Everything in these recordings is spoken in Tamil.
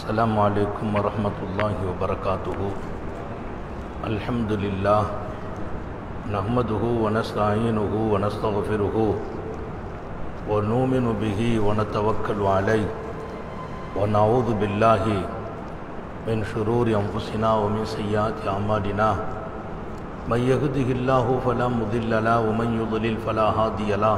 السلام عليكم ورحمة الله وبركاته الحمد لله نحمده ونستعينه ونستغفره ونؤمن به ونتوكل عليه ونعوذ بالله من شرور أنفسنا ومن سيئات أعمالنا من يهده الله فلا مضل له ومن يضلل فلا هادي له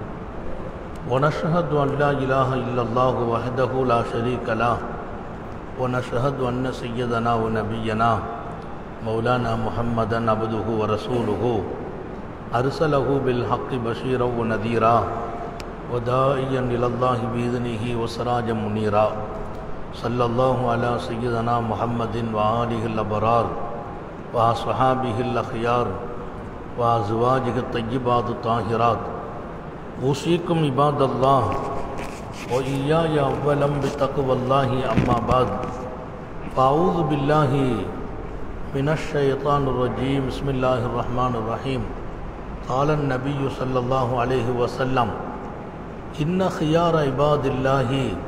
ونشهد أن لا إله إلا الله وحده لا شريك له ونشهد أن سيدنا ونبينا مولانا محمدا عبده ورسوله أرسله بالحق بشيرا ونذيرا وداعيا إلى الله بإذنه وسراجا منيرا صلى الله على سيدنا محمد وآله الأبرار وأصحابه الأخيار وأزواجه الطيبات الطاهرات أوصيكم عباد الله وإياي أولا بتقوى الله أما بعد فأعوذ بالله من الشيطان الرجيم بسم الله الرحمن الرحيم قال النبي صلى الله عليه وسلم إن خيار عباد الله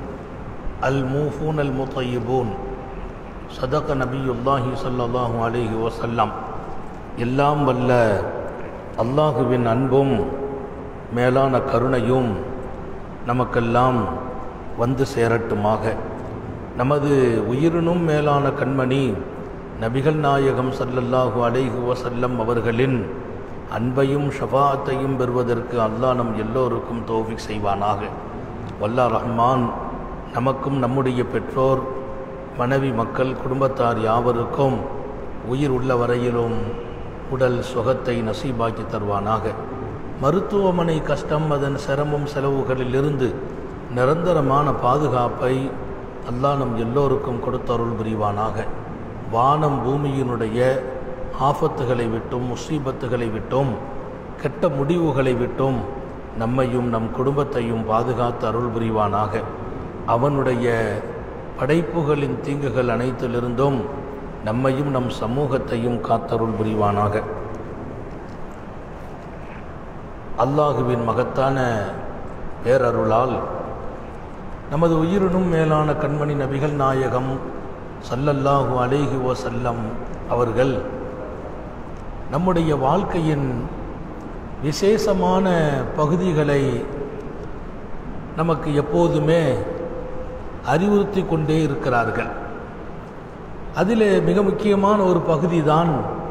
الموفون المطيبون صدق نبي الله صلى الله عليه وسلم எல்லாம் வல்ல அல்லாஹுவின் அன்பும் மேலான கருணையும் நமக்கெல்லாம் வந்து சேரட்டுமாக நமது உயிரினும் மேலான கண்மணி நபிகள் நாயகம் சல்லல்லாஹு அலைஹு வசல்லம் அவர்களின் அன்பையும் ஷஃபாத்தையும் பெறுவதற்கு அல்லாஹ் நம் எல்லோருக்கும் தோஃபிக் செய்வானாக வல்லா ரஹ்மான் நமக்கும் நம்முடைய பெற்றோர் மனைவி மக்கள் குடும்பத்தார் யாவருக்கும் உயிர் உள்ள வரையிலும் உடல் சுகத்தை நசீபாக்கி தருவானாக மருத்துவமனை கஷ்டம் அதன் சிரமம் செலவுகளிலிருந்து நிரந்தரமான பாதுகாப்பை அல்லாஹ் நம் எல்லோருக்கும் கொடுத்தருள் புரிவானாக வானம் பூமியினுடைய ஆபத்துகளை விட்டும் முசீபத்துகளை விட்டும் கெட்ட முடிவுகளை விட்டும் நம்மையும் நம் குடும்பத்தையும் பாதுகாத்து அருள் புரிவானாக அவனுடைய படைப்புகளின் தீங்குகள் அனைத்திலிருந்தும் நம்மையும் நம் சமூகத்தையும் காத்தருள் புரிவானாக அல்லாஹுவின் மகத்தான பேரருளால் நமது உயிரினும் மேலான கண்மணி நபிகள் நாயகம் சல்லல்லாஹு அலேஹி வசல்லம் அவர்கள் நம்முடைய வாழ்க்கையின் விசேஷமான பகுதிகளை நமக்கு எப்போதுமே அறிவுறுத்தி கொண்டே இருக்கிறார்கள் அதில் மிக முக்கியமான ஒரு பகுதி தான்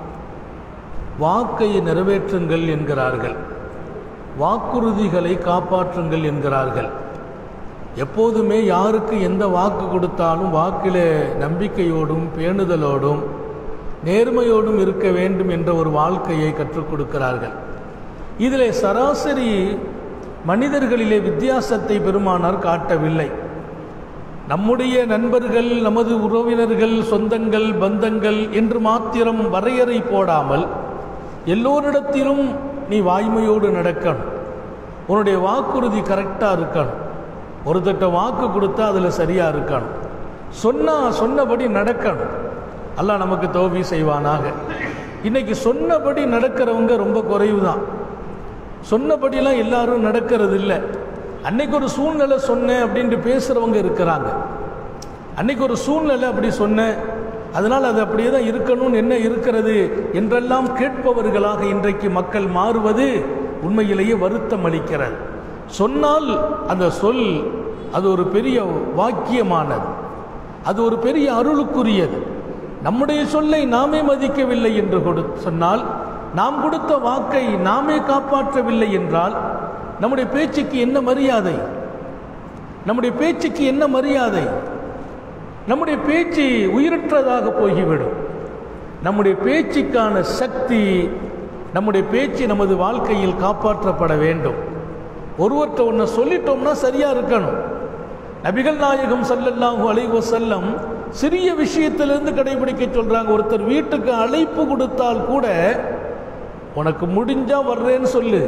வாக்கை நிறைவேற்றுங்கள் என்கிறார்கள் வாக்குறுதிகளை காப்பாற்றுங்கள் என்கிறார்கள் எப்போதுமே யாருக்கு எந்த வாக்கு கொடுத்தாலும் வாக்கில் நம்பிக்கையோடும் பேணுதலோடும் நேர்மையோடும் இருக்க வேண்டும் என்ற ஒரு வாழ்க்கையை கற்றுக் கொடுக்கிறார்கள் இதில் சராசரி மனிதர்களிலே வித்தியாசத்தை பெருமானார் காட்டவில்லை நம்முடைய நண்பர்கள் நமது உறவினர்கள் சொந்தங்கள் பந்தங்கள் என்று மாத்திரம் வரையறை போடாமல் எல்லோரிடத்திலும் நீ வாய்மையோடு நடக்கணும் உன்னுடைய வாக்குறுதி கரெக்டாக இருக்கணும் ஒருத்தட்ட வாக்கு கொடுத்தா அதில் சரியாக இருக்கணும் சொன்னால் சொன்னபடி நடக்கணும் அல்லாஹ் நமக்கு தோல்வி செய்வானாக இன்னைக்கு சொன்னபடி நடக்கிறவங்க ரொம்ப குறைவு தான் சொன்னபடிலாம் எல்லாரும் நடக்கிறது இல்லை அன்னைக்கு ஒரு சூழ்நிலை சொன்னேன் அப்படின்ட்டு பேசுகிறவங்க இருக்கிறாங்க அன்னைக்கு ஒரு சூழ்நிலை அப்படி சொன்னேன் அதனால் அது அப்படியே தான் இருக்கணும்னு என்ன இருக்கிறது என்றெல்லாம் கேட்பவர்களாக இன்றைக்கு மக்கள் மாறுவது உண்மையிலேயே வருத்தம் அளிக்கிறது சொன்னால் அந்த சொல் அது ஒரு பெரிய வாக்கியமானது அது ஒரு பெரிய அருளுக்குரியது நம்முடைய சொல்லை நாமே மதிக்கவில்லை என்று கொடு சொன்னால் நாம் கொடுத்த வாக்கை நாமே காப்பாற்றவில்லை என்றால் நம்முடைய பேச்சுக்கு என்ன மரியாதை நம்முடைய பேச்சுக்கு என்ன மரியாதை நம்முடைய பேச்சு உயிரற்றதாக போய்விடும் நம்முடைய பேச்சுக்கான சக்தி நம்முடைய பேச்சு நமது வாழ்க்கையில் காப்பாற்றப்பட வேண்டும் ஒருவர்கிட்ட ஒன்று சொல்லிட்டோம்னா சரியா இருக்கணும் நபிகள் நாயகம் சல்லல்லாஹு அலைவ செல்லம் சிறிய விஷயத்திலிருந்து கடைபிடிக்க சொல்றாங்க ஒருத்தர் வீட்டுக்கு அழைப்பு கொடுத்தால் கூட உனக்கு முடிஞ்சா வர்றேன்னு சொல்லு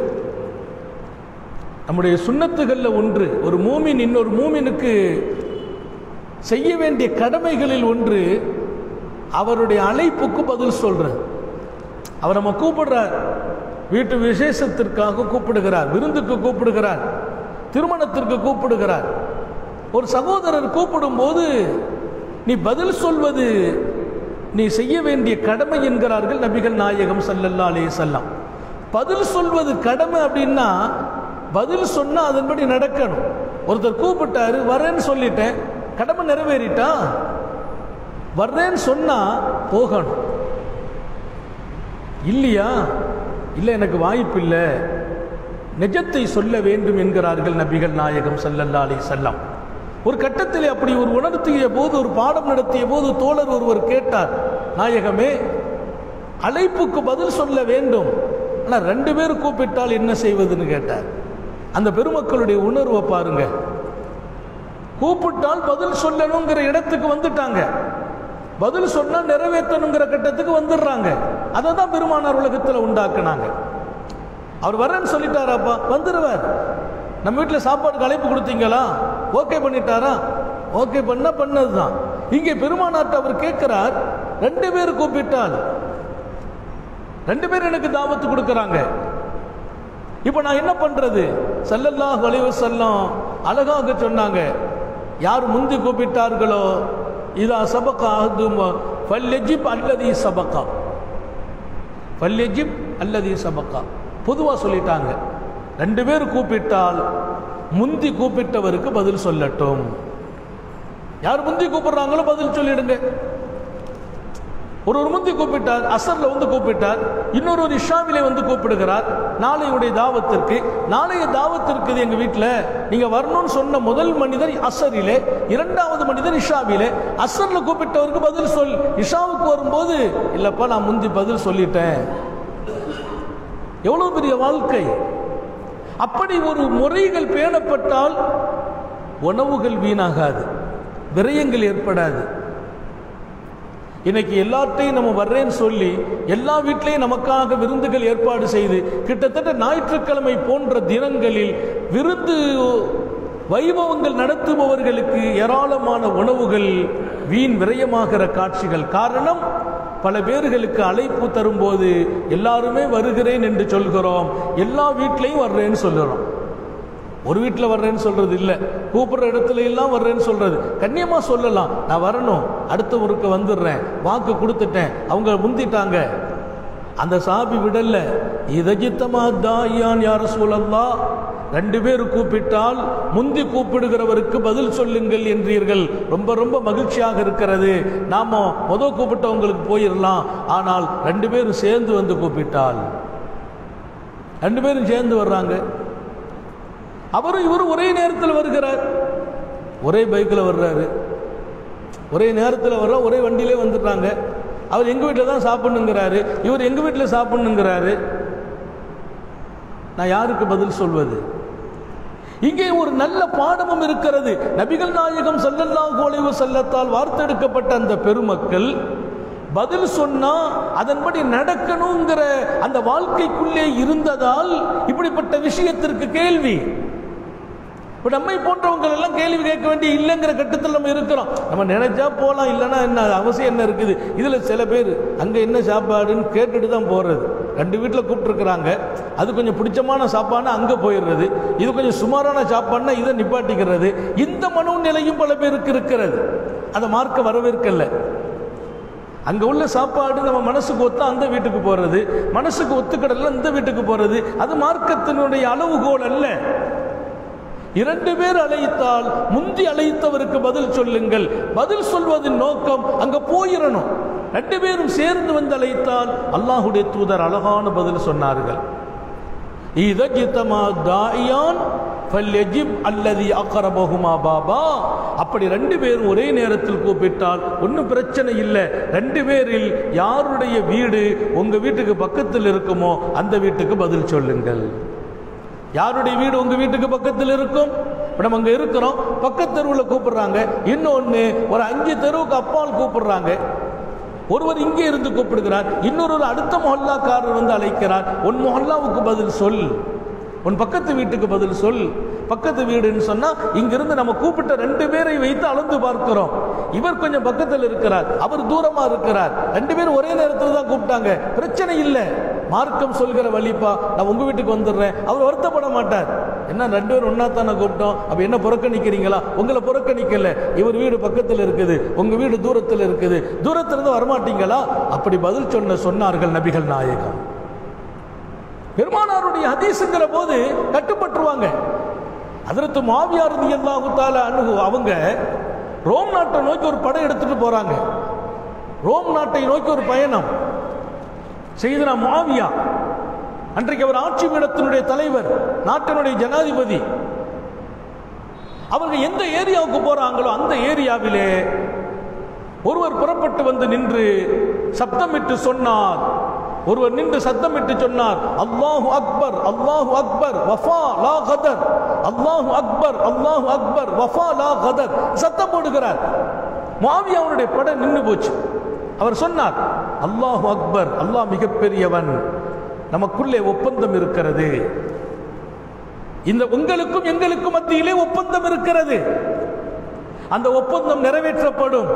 நம்முடைய சுண்ணத்துகளில் ஒன்று ஒரு மூமின் இன்னொரு மூமினுக்கு செய்ய வேண்டிய கடமைகளில் ஒன்று அவருடைய அழைப்புக்கு பதில் சொல்றது அவர் நம்ம கூப்பிடுறார் வீட்டு விசேஷத்திற்காக கூப்பிடுகிறார் விருந்துக்கு கூப்பிடுகிறார் திருமணத்திற்கு கூப்பிடுகிறார் ஒரு சகோதரர் கூப்பிடும்போது நீ பதில் சொல்வது நீ செய்ய வேண்டிய கடமை என்கிறார்கள் நபிகள் நாயகம் ஸல்லல்லாஹு அலைஹி வஸல்லம் பதில் சொல்வது கடமை அப்படின்னா பதில் சொன்னா அதன்படி நடக்கணும் ஒருத்தர் கூப்பிட்டாரு வரேன்னு சொல்லிட்டேன் கடமை நிறைவேறிட்டா வர்றேன்னு சொன்னா போகணும் இல்லையா இல்லை எனக்கு வாய்ப்பு இல்லை நிஜத்தை சொல்ல வேண்டும் என்கிறார்கள் நபிகள் நாயகம் ஸல்லல்லாஹு அலைஹி வஸல்லம் ஒரு கட்டத்தில் அப்படி ஒரு உணர்த்திய போது ஒரு பாடம் நடத்திய போது தோழர் ஒருவர் கேட்டார் நாயகமே அழைப்புக்கு பதில் சொல்ல வேண்டும் ஆனால் ரெண்டு பேர் கூப்பிட்டால் என்ன செய்வதுன்னு கேட்டார் அந்த பெருமக்களுடைய உணர்வை பாருங்க கூப்பிட்டால் பதில் சொல்லணுங்கிற இடத்துக்கு வந்துட்டாங்க பதில் சொன்னா நிறைவேற்றணுங்கிற கட்டத்துக்கு வந்துடுறாங்க அதை தான் பெருமானார் உலகத்தில் உண்டாக்குனாங்க அவர் வரேன்னு சொல்லிட்டாராப்பா வந்துடுவார் நம்ம வீட்டில் சாப்பாடுக்கு அழைப்பு கொடுத்தீங்களா ஓகே பண்ணிட்டாரா ஓகே பண்ண பண்ணது தான் இங்கே பெருமானார்ட்ட அவர் கேட்கிறார் ரெண்டு பேர் கூப்பிட்டால் ரெண்டு பேர் எனக்கு தாவத்து கொடுக்கறாங்க இப்போ நான் என்ன பண்றது ஸல்லல்லாஹு அலைஹி வஸல்லம் அழகாக சொன்னாங்க யார் முந்தி கூப்பிட்டார்களோ இதா சபகா அஹதும் ஃபல்யஜிப் அல்லதி சபகா ஃபல்யஜிப் அல்லதி சபகா பொதுவாக சொல்லிட்டாங்க ரெண்டு பேர் கூப்பிட்டால் முந்தி கூப்பிட்டவருக்கு பதில் சொல்லட்டும் யார் முந்தி கூப்பிடுறாங்களோ பதில் சொல்லிடுங்க ஒரு ஒரு முந்தி கூப்பிட்டார் அசர்ல வந்து கூப்பிட்டார் இன்னொரு ஒரு இஷாவிலே வந்து கூப்பிடுகிறார் நாளையுடைய தாவத்திற்கு நாளைய தாவத்திற்கு இது எங்க வீட்டில் நீங்க வரணும்னு சொன்ன முதல் மனிதர் அசரிலே இரண்டாவது மனிதர் இஷாவிலே அசர்ல கூப்பிட்டவருக்கு பதில் சொல் இஷாவுக்கு வரும்போது இல்லப்பா நான் முந்தி பதில் சொல்லிட்டேன் எவ்வளவு பெரிய வாழ்க்கை அப்படி ஒரு முறைகள் பேணப்பட்டால் உணவுகள் வீணாகாது விரயங்கள் ஏற்படாது இன்னைக்கு எல்லாத்தையும் நம்ம வர்றேன்னு சொல்லி எல்லா வீட்லையும் நமக்காக விருந்துகள் ஏற்பாடு செய்து கிட்டத்தட்ட ஞாயிற்றுக்கிழமை போன்ற தினங்களில் விருந்து வைபவங்கள் நடத்துபவர்களுக்கு ஏராளமான உணவுகள் வீண் விரயமாகிற காட்சிகள் காரணம் பல பேர்களுக்கு அழைப்பு தரும்போது எல்லாருமே வருகிறேன் என்று சொல்கிறோம் எல்லா வீட்லையும் வர்றேன்னு சொல்லுறோம் ஒரு வீட்டில் வர்றேன்னு சொல்றது இல்லை கூப்பிடுற இடத்துல எல்லாம் வர்றேன்னு சொல்றது கண்ணியமா சொல்லலாம் நான் வரணும் அடுத்த ஊருக்கு வந்துடுறேன் வாக்கு கொடுத்துட்டேன் அவங்க முந்திட்டாங்க அந்த சாபி விடல இதஜித்தமா தாயான் யார சூழல்லா ரெண்டு பேர் கூப்பிட்டால் முந்தி கூப்பிடுகிறவருக்கு பதில் சொல்லுங்கள் என்றீர்கள் ரொம்ப ரொம்ப மகிழ்ச்சியாக இருக்கிறது நாம முத கூப்பிட்டவங்களுக்கு போயிடலாம் ஆனால் ரெண்டு பேரும் சேர்ந்து வந்து கூப்பிட்டால் ரெண்டு பேரும் சேர்ந்து வர்றாங்க அவரும் இவரும் ஒரே நேரத்தில் வருகிறார் ஒரே பைக்கில் வர்றாரு ஒரே நேரத்தில் வர்ற ஒரே வண்டியிலே வந்துடுறாங்க அவர் எங்கள் வீட்டில் தான் சாப்பிடணுங்கிறாரு இவர் எங்கள் வீட்டில் சாப்பிடணுங்கிறாரு நான் யாருக்கு பதில் சொல்வது இங்கே ஒரு நல்ல பாடமும் இருக்கிறது நபிகள் நாயகம் ஸல்லல்லாஹு அலைஹி வஸல்லத்தால் வார்த்தெடுக்கப்பட்ட அந்த பெருமக்கள் பதில் சொன்னா அதன்படி நடக்கணுங்கிற அந்த வாழ்க்கைக்குள்ளே இருந்ததால் இப்படிப்பட்ட விஷயத்திற்கு கேள்வி இப்போ நம்மை போன்றவங்க எல்லாம் கேள்வி கேட்க வேண்டிய இல்லைங்கிற கட்டத்தில் நம்ம இருக்கிறோம் நம்ம நினைச்சா போகலாம் இல்லைன்னா என்ன அவசியம் என்ன இருக்குது இதில் சில பேர் அங்கே என்ன சாப்பாடுன்னு கேட்டுட்டு தான் போகிறது ரெண்டு வீட்டில் கூப்பிட்டுருக்குறாங்க அது கொஞ்சம் பிடிச்சமான சாப்பாடுனா அங்கே போயிடுறது இது கொஞ்சம் சுமாரான சாப்பாடுனா இதை நிப்பாட்டிக்கிறது இந்த மனோநிலையும் பல பேருக்கு இருக்கிறது அதை மார்க்க வரவேற்கல அங்கே உள்ள சாப்பாடு நம்ம மனசுக்கு ஒத்தா அந்த வீட்டுக்கு போகிறது மனசுக்கு ஒத்துக்கடல இந்த வீட்டுக்கு போகிறது அது மார்க்கத்தினுடைய அளவுகோல் அல்ல இரண்டு பேர் அழைத்தால் முந்தி அழைத்தவருக்கு பதில் சொல்லுங்கள் பதில் சொல்வதின் நோக்கம் அங்க போயிடணும் ரெண்டு பேரும் சேர்ந்து வந்து அழைத்தால் அல்லாஹுடைய தூதர் அழகான பதில் சொன்னார்கள் இதஜித்தமா தாயான் ஃபல்யஜிப் அல்லதி அக்கரபகுமா பாபா அப்படி ரெண்டு பேரும் ஒரே நேரத்தில் கூப்பிட்டால் ஒன்றும் பிரச்சனை இல்லை ரெண்டு பேரில் யாருடைய வீடு உங்க வீட்டுக்கு பக்கத்தில் இருக்குமோ அந்த வீட்டுக்கு பதில் சொல்லுங்கள் யாருடைய வீடு உங்க வீட்டுக்கு பக்கத்தில் இருக்கும் இப்போ நம்ம அங்கே இருக்கிறோம் பக்கத்து தெருவில் கூப்பிடுறாங்க இன்னொன்று ஒரு அஞ்சு தெருவுக்கு அப்பால் கூப்பிடுறாங்க ஒருவர் இங்கே இருந்து கூப்பிடுகிறார் இன்னொரு அடுத்த மொஹல்லாக்காரர் வந்து அழைக்கிறார் உன் மொஹல்லாவுக்கு பதில் சொல் உன் பக்கத்து வீட்டுக்கு பதில் சொல் பக்கத்து வீடுன்னு சொன்னா இங்கிருந்து நம்ம கூப்பிட்ட ரெண்டு பேரை வைத்து அளந்து பார்க்கிறோம் இவர் கொஞ்சம் பக்கத்தில் இருக்கிறார் அவர் தூரமா இருக்கிறார் ரெண்டு பேரும் ஒரே நேரத்தில் தான் கூப்பிட்டாங்க பிரச்சனை இல்லை மார்க்கம் சொல்கிற வழிப்பா நான் உங்க வீட்டுக்கு வந்துடுறேன் அவர் வருத்தப்பட மாட்டார் என்ன ரெண்டு பேரும் ஒன்னா தானே கூப்பிட்டோம் அப்ப என்ன புறக்கணிக்கிறீங்களா உங்களை புறக்கணிக்கல இவர் வீடு பக்கத்தில் இருக்குது உங்க வீடு தூரத்தில் இருக்குது தூரத்துல இருந்து வரமாட்டீங்களா அப்படி பதில் சொன்ன சொன்னார்கள் நபிகள் நாயகம் பெருமானாருடைய ஹதீஸுங்கிற போது கட்டுப்பட்டுருவாங்க அதற்கு மாவியார் ரலியல்லாஹு தஆலா அன்ஹு அவங்க ரோம் நாட்டை நோக்கி ஒரு படை எடுத்துட்டு போறாங்க ரோம் நாட்டை நோக்கி ஒரு பயணம் செய்தனா மாவியா அன்றைக்கு அவர் ஆட்சி பீடத்தினுடைய தலைவர் நாட்டினுடைய ஜனாதிபதி அவங்க எந்த ஏரியாவுக்கு போறாங்களோ அந்த ஏரியாவிலே ஒருவர் புறப்பட்டு வந்து நின்று சப்தமிட்டு சொன்னார் ஒருவர் நின்று சத்தமிட்டு சொன்னார் அல்லாஹு அக்பர் அல்லாஹு அக்பர் வஃபா லா கதர் அல்லாஹு அக்பர் அல்லாஹு அக்பர் வஃபா லா கதர் சத்தம் போடுகிறார் மாவியா அவருடைய படம் நின்று போச்சு அவர் சொன்னார் அல்லாஹு அக்பர் அல்லாஹ் மிகப்பெரியவன் நமக்குள்ளே ஒப்பந்தம் இருக்கிறது இந்த உங்களுக்கும் எங்களுக்கும் மத்தியிலே ஒப்பந்தம் இருக்கிறது அந்த ஒப்பந்தம் நிறைவேற்றப்படும்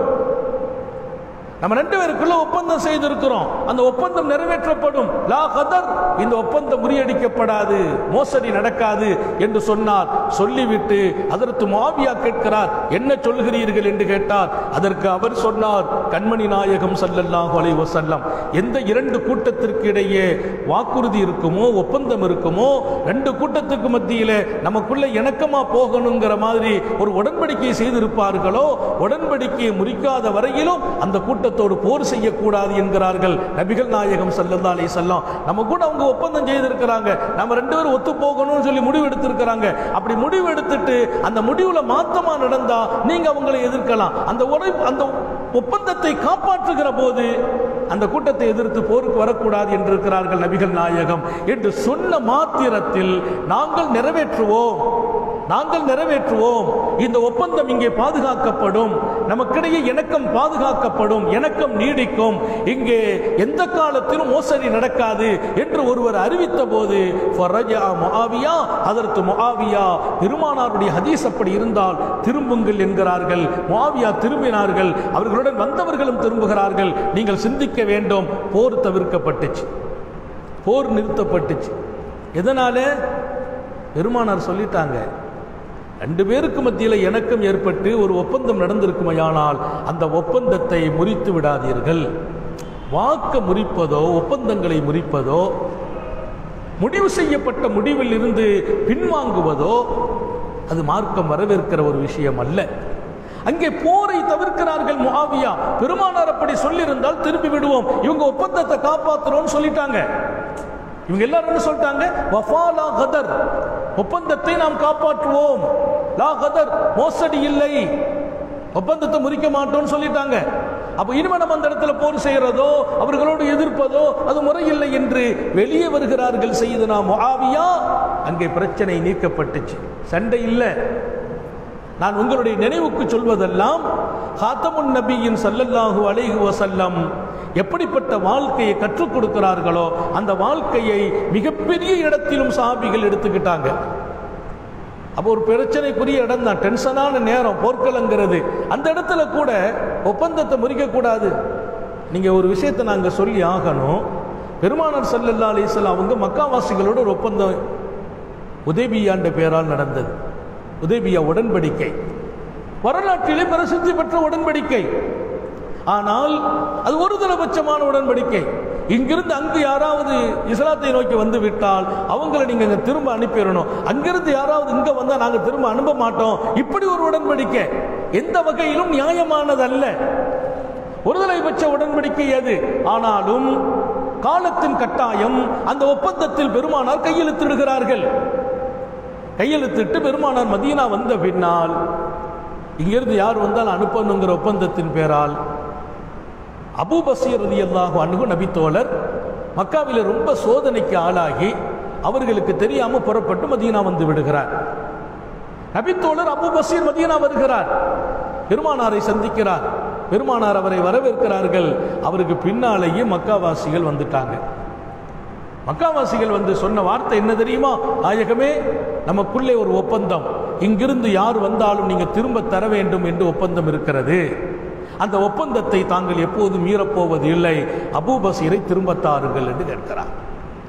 நம்ம ரெண்டு பேருக்குள்ள ஒப்பந்தம் செய்திருக்கிறோம் அந்த ஒப்பந்தம் நிறைவேற்றப்படும் லா கதர் இந்த ஒப்பந்தம் முறியடிக்கப்படாது மோசடி நடக்காது என்று சொன்னார் சொல்லிவிட்டு அதற்கு மாவியா கேட்கிறார் என்ன சொல்கிறீர்கள் என்று கேட்டார் அதற்கு அவர் சொன்னார் கண்மணி நாயகம் ஸல்லல்லாஹு அலைஹி வஸல்லம் எந்த இரண்டு கூட்டத்திற்கு இடையே வாக்குறுதி இருக்குமோ ஒப்பந்தம் இருக்குமோ ரெண்டு கூட்டத்துக்கு மத்தியிலே நமக்குள்ள இணக்கமா போகணுங்கிற மாதிரி ஒரு உடன்படிக்கை செய்திருப்பார்களோ உடன்படிக்கையை முறிக்காத வரையிலும் அந்த கூட்டத்தோடு போர் செய்யக்கூடாது என்கிறார்கள் நபிகள் நாயகம் ஸல்லல்லாஹு அலைஹி வஸல்லம் நம்ம கூட அவங்க ஒப்பந்தம் செய்திருக்கிறாங்க நம்ம ரெண்டு பேரும் ஒத்து போகணும்னு சொல்லி முடிவு எடுத்திருக்கிறாங்க அப்படி முடிவு எடுத்துட்டு அந்த முடிவுல மாத்தமா நடந்தா நீங்க அவங்களை எதிர்க்கலாம் அந்த உடை அந்த ஒப்பந்தத்தை காப்பாற்றுகிற போது அந்த கூட்டத்தை எதிர்த்து போருக்கு வரக்கூடாது என்று இருக்கிறார்கள் நபிகள் நாயகம் என்று சொன்ன மாத்திரத்தில் நாங்கள் நிறைவேற்றுவோம் நாங்கள் நிறைவேற்றுவோம் இந்த ஒப்பந்தம் இங்கே பாதுகாக்கப்படும் நமக்கிடையே இணக்கம் பாதுகாக்கப்படும் இணக்கம் நீடிக்கும் இங்கே எந்த காலத்திலும் மோசடி நடக்காது என்று ஒருவர் அறிவித்த போது ஃபரஜா முஆவியா அதற்கு முஆவியா பெருமானாருடைய ஹதீஸ் அப்படி இருந்தால் திரும்புங்கள் என்கிறார்கள் முஆவியா திரும்பினார்கள் அவர்களுடன் வந்தவர்களும் திரும்புகிறார்கள் நீங்கள் சிந்திக்க வேண்டும் போர் தவிர்க்கப்பட்டுச்சு போர் நிறுத்தப்பட்டுச்சு எதனால பெருமானார் சொல்லிட்டாங்க ரெண்டு பேருக்கு மத்தியில் இணக்கம் ஏற்பட்டு ஒரு ஒப்பந்தம் நடந்திருக்குமையானால் அந்த ஒப்பந்தத்தை முறித்து விடாதீர்கள் வாக்க முறிப்பதோ ஒப்பந்தங்களை முறிப்பதோ முடிவு செய்யப்பட்ட முடிவில் இருந்து பின்வாங்குவதோ அது மார்க்கம் வரவேற்கிற ஒரு விஷயம் அல்ல அங்கே போரை தவிர்க்கிறார்கள் முஆவியா பெருமானார் அப்படி சொல்லியிருந்தால் திருப்பி விடுவோம் இவங்க ஒப்பந்தத்தை காப்பாத்துறோம்னு சொல்லிட்டாங்க இவங்க எல்லாரும் என்ன சொல்லிட்டாங்க வஃபா லா கதர் ஒப்பந்தத்தை நாம் காப்பாற்றுவோம் லா கதர் மோசடி இல்லை ஒப்பந்தத்தை முறிக்க மாட்டோம்னு சொல்லிட்டாங்க அப்ப இனிமே நம்ம அந்த இடத்துல போர் செய்யறதோ அவர்களோடு எதிர்ப்பதோ அது முறையில்லை என்று வெளியே வருகிறார்கள் செய்தனா முஆவியா அங்கே பிரச்சனை நீக்கப்பட்டுச்சு சண்டை இல்லை நான் உங்களுடைய நினைவுக்கு சொல்வதெல்லாம் ஹாத்தமுன் நபியின் சல்லல்லாஹு அலைஹி வஸல்லம் எப்படிப்பட்ட வாழ்க்கையை கற்றுக் கொடுக்கிறார்களோ அந்த வாழ்க்கையை மிகப்பெரிய இடத்திலும் சாபிகள் எடுத்துக்கிட்டாங்க அப்போ ஒரு பிரச்சனைக்குரிய இடம் தான் டென்ஷனான நேரம் போர்க்களங்கிறது அந்த இடத்துல கூட ஒப்பந்தத்தை முறிக்கக்கூடாது நீங்கள் ஒரு விஷயத்தை நாங்கள் சொல்லி ஆகணும் பெருமானார் சல்லல்லா அலிஸ்லாம் அவங்க மக்காவாசிகளோட ஒரு ஒப்பந்தம் உதேபியாண்ட பெயரால் நடந்தது உதேபியா உடன்படிக்கை வரலாற்றிலே பிரசித்தி பெற்ற உடன்படிக்கை ஆனால் அது ஒரு தலபட்சமான உடன்படிக்கை இங்கிருந்து அங்கு யாராவது இஸ்லாத்தை நோக்கி வந்து விட்டால் அவங்கள நீங்க இங்க திரும்ப அனுப்பிடணும் அங்கிருந்து யாராவது இங்க வந்தா நாங்க திரும்ப அனுப்ப மாட்டோம் இப்படி ஒரு உடன்படிக்கை எந்த வகையிலும் நியாயமானதல்ல ஒருதலைபட்ச உடன்படிக்கை அது ஆனாலும் காலத்தின் கட்டாயம் அந்த ஒப்பந்தத்தில் பெருமானார் கையெழுத்திடுகிறார்கள் கையெழுத்திட்டு பெருமானார் மதீனா வந்த பின்னால் இங்கிருந்து யார் வந்தால் அனுப்பணுங்கிற ஒப்பந்தத்தின் பேரால் அபு பசீர் ரலியல்லாஹு அன்ஹு நபித்தோழர் மக்காவிலே ரொம்ப சோதனைக்கு ஆளாகி அவர்களுக்கு தெரியாம புறப்பட்டு மதீனா வந்து விடுகிறார் நபித்தோழர் அபு பசீர் மதீனா வருகிறார் பெருமானாரை சந்திக்கிறார் பெருமானார் அவரை வரவேற்கிறார்கள் அவருக்கு பின்னாலேயே மக்காவாசிகள் வந்துட்டாங்க மக்காவாசிகள் வந்து சொன்ன வார்த்தை என்ன தெரியுமா நாயகமே நமக்குள்ளே ஒரு ஒப்பந்தம் இங்கிருந்து யார் வந்தாலும் நீங்க திரும்ப தர வேண்டும் என்று ஒப்பந்தம் இருக்கிறது அந்த ஒப்பந்தத்தை தாங்கள் எப்போதும் மீறப்போவது இல்லை அபூபசீரை திரும்ப தாருங்கள் என்று கேட்கிறார்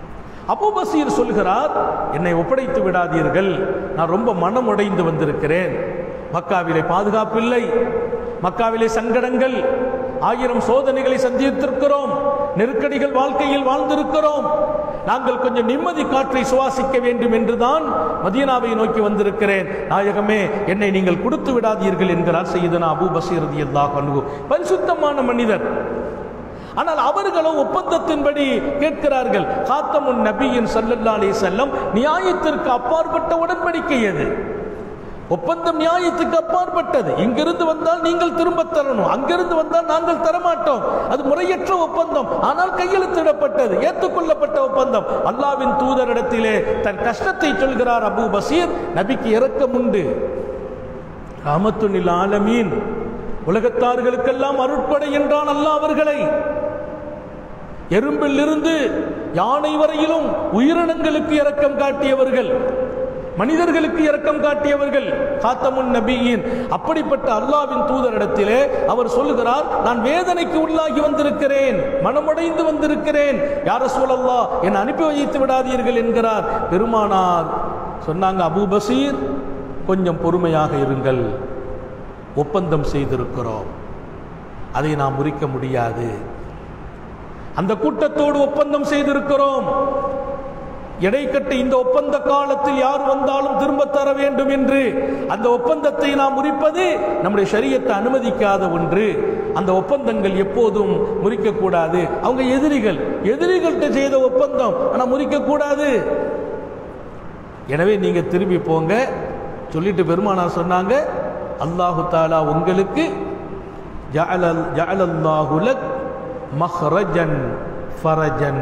அபூ பசீர் சொல்கிறார் என்னை ஒப்படைத்து விடாதீர்கள் நான் ரொம்ப மனம் உடைந்து வந்திருக்கிறேன் மக்காவிலே பாதுகாப்பில்லை மக்காவிலே சங்கடங்கள் ஆயிரம் சோதனைகளை சந்தித்திருக்கிறோம் நெருக்கடிகள் வாழ்க்கையில் வாழ்ந்திருக்கிறோம் நாங்கள் கொஞ்சம் நிம்மதி காற்றை சுவாசிக்க வேண்டும் என்றுதான் மதீனாவை நோக்கி வந்திருக்கிறேன் நாயகமே என்னை நீங்கள் கொடுத்து விடாதீர்கள் என்கிறார் செய்தனா அபூ பசீர் ரலியல்லாஹு அன்ஹு பரிசுத்தமான மனிதர் ஆனால் அவர்களோ ஒப்பந்தத்தின்படி கேட்கிறார்கள் காத்தமுன் நபியின் சல்லல்லா அலைஹி செல்லம் நியாயத்திற்கு அப்பாற்பட்ட உடன்படிக்கை எது ஒப்பந்தம் நியாயத்துக்கு அப்பாற்பட்டது இங்கிருந்து வந்தால் நீங்கள் திரும்ப தரணும் அங்கிருந்து வந்தால் நாங்கள் தரமாட்டோம் அது முறையற்ற ஒப்பந்தம் ஆனால் கையெழுத்திடப்பட்டது ஏற்றுக்கொள்ளப்பட்ட ஒப்பந்தம் அல்லாவின் தூதரிடத்திலே தன் கஷ்டத்தை சொல்கிறார் அபூ பசீர் நபிக்கு இரக்கம் உண்டு ராமத்துனில் ஆலமீன் உலகத்தார்களுக்கெல்லாம் அருட்படை என்றான் அல்லாஹ் அவர்களை எறும்பில் இருந்து யானை வரையிலும் உயிரினங்களுக்கு இரக்கம் காட்டியவர்கள் மனிதர்களுக்கு இரக்கம் காட்டியவர்கள் காத்தமுன் நபியின் அப்படிப்பட்ட அல்லாவின் தூதரிடத்திலே அவர் சொல்லுகிறார் நான் வேதனைக்கு உள்ளாகி வந்திருக்கிறேன் மனமுடைந்து வந்திருக்கிறேன் யார சூழல்லா என் அனுப்பி வைத்து விடாதீர்கள் என்கிறார் பெருமானார் சொன்னாங்க அபூ பசீர் கொஞ்சம் பொறுமையாக இருங்கள் ஒப்பந்தம் செய்திருக்கிறோம் அதை நாம் முறிக்க முடியாது அந்த கூட்டத்தோடு ஒப்பந்தம் செய்திருக்கிறோம் இடைக்கட்டு இந்த ஒப்பந்த காலத்தில் யார் வந்தாலும் திரும்ப தர வேண்டும் என்று அந்த ஒப்பந்தத்தை நாம் முறிப்பது நம்முடைய சரியத்தை அனுமதிக்காத ஒன்று அந்த ஒப்பந்தங்கள் எப்போதும் முறிக்கக்கூடாது அவங்க எதிரிகள் எதிரிகள்கிட்ட செய்த ஒப்பந்தம் ஆனால் முறிக்கக்கூடாது எனவே நீங்க திரும்பி போங்க சொல்லிட்டு பெருமானார் சொன்னாங்க அல்லாஹு தாலா உங்களுக்கு ஜஅலல் ஜஅலல்லாஹு லக் மஹ்ரஜன் ஃபரஜன்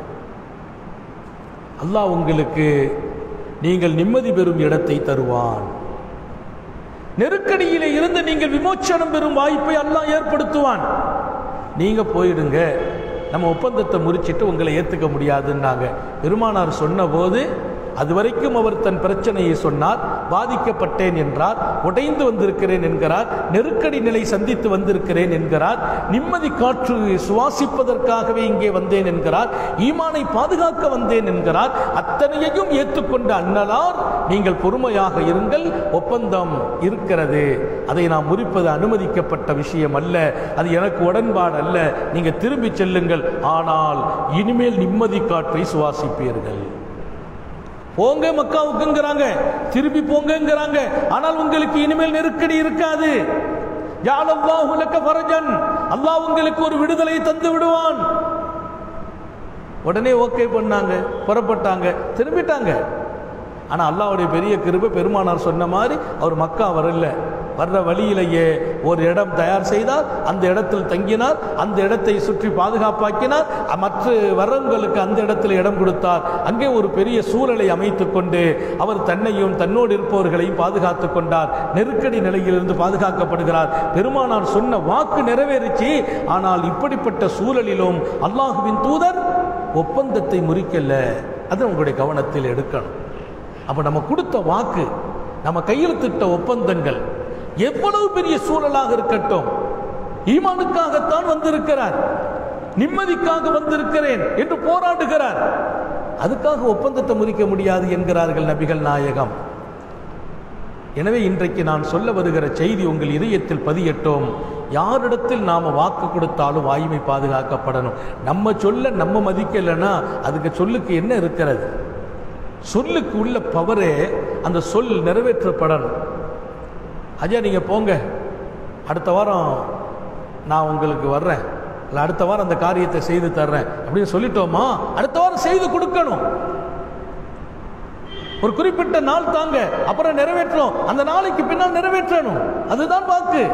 அல்லாஹ் உங்களுக்கு நீங்கள் நிம்மதி பெறும் இடத்தை தருவான் நெருக்கடியிலே இருந்து நீங்கள் விமோச்சனம் பெறும் வாய்ப்பை அல்லாஹ் ஏற்படுத்துவான் நீங்க போயிடுங்க நம்ம ஒப்பந்தத்தை முறிச்சிட்டு உங்களை ஏத்துக்க முடியாதுன்னாங்க பெருமானார் சொன்ன போது அதுவரைக்கும் அவர் தன் பிரச்சனையை சொன்னார் பாதிக்கப்பட்டேன் என்றார் உடைந்து வந்திருக்கிறேன் என்கிறார் நெருக்கடி நிலை சந்தித்து வந்திருக்கிறேன் என்கிறார் நிம்மதி காற்று சுவாசிப்பதற்காகவே இங்கே வந்தேன் என்கிறார் ஈமானை பாதுகாக்க வந்தேன் என்கிறார் அத்தனையையும் ஏற்றுக்கொண்ட அண்ணலார் நீங்கள் பொறுமையாக இருங்கள் ஒப்பந்தம் இருக்கிறது அதை நாம் முறிப்பது அனுமதிக்கப்பட்ட விஷயம் அல்ல அது எனக்கு உடன்பாடு அல்ல நீங்க திரும்பி செல்லுங்கள் ஆனால் இனிமேல் நிம்மதி காற்றை சுவாசிப்பீர்கள் போங்க மக்காவுக்குங்கிறாங்க திருப்பி போங்கங்கிறாங்க ஆனால் உங்களுக்கு இனிமேல் நெருக்கடி இருக்காது யாழல்லாஹு லக்க ஃபரஜன் அல்லாஹ் உங்களுக்கு ஒரு விடுதலை தந்து விடுவான் உடனே ஓகே பண்ணாங்க புறப்பட்டாங்க திரும்பிட்டாங்க ஆனா அல்லாஹ்வுடைய பெரிய கிருபை பெருமானார் சொன்ன மாதிரி அவர் மக்கா வரல வர்ற வழியிலேயே ஒரு இடம் தயார் செய்தார் அந்த இடத்தில் தங்கினார் அந்த இடத்தை சுற்றி பாதுகாப்பாக்கினார் அ- மற்ற வர்றவங்களுக்கு அந்த இடத்தில் இடம் கொடுத்தார் அங்கே ஒரு பெரிய சூழலை அமைத்துக் கொண்டு அவர் தன்னையும் தன்னோடு இருப்பவர்களையும் பாதுகாத்துக் கொண்டார் நெருக்கடி நிலையிலிருந்து பாதுகாக்கப்படுகிறார் பெருமானார் சொன்ன வாக்கு நிறைவேறிச்சு ஆனால் இப்படிப்பட்ட சூழலிலும் அல்லாஹுவின் தூதர் ஒப்பந்தத்தை முறிக்கல அது உங்களுடைய கவனத்தில் எடுக்கணும் அப்ப நம்ம கொடுத்த வாக்கு நம்ம கையெழுத்திட்ட ஒப்பந்தங்கள் எவ்வளவு பெரிய சூழலாக இருக்கட்டும் ஈமானுக்காகத்தான் வந்திருக்கிறார் நிம்மதிக்காக வந்திருக்கிறேன் என்று போராடுகிறார் அதுக்காக ஒப்பந்தத்தை முறிக்க முடியாது என்கிறார்கள் நபிகள் நாயகம் எனவே இன்றைக்கு நான் சொல்ல வருகிற செய்தி உங்கள் இதயத்தில் பதியட்டும் யாரிடத்தில் நாம வாக்கு கொடுத்தாலும் வாய்மை பாதுகாக்கப்படணும் நம்ம சொல்ல நம்ம மதிக்கலைன்னா அதுக்கு சொல்லுக்கு என்ன இருக்கிறது சொல்லுக்கு உள்ள பவரே அந்த சொல் நிறைவேற்றப்படணும் ஐயா நீங்க போங்க அடுத்த வாரம் நான் உங்களுக்கு வர்றேன் இல்லை அடுத்த வாரம் அந்த காரியத்தை செய்து தர்றேன் அப்படின்னு சொல்லிட்டோமா அடுத்த வாரம் செய்து கொடுக்கணும் ஒரு குறிப்பிட்ட நாள் தாங்க அப்புறம் நிறைவேற்றணும் அந்த நாளைக்கு பின்னால் நிறைவேற்றணும் அதுதான் வாக்கு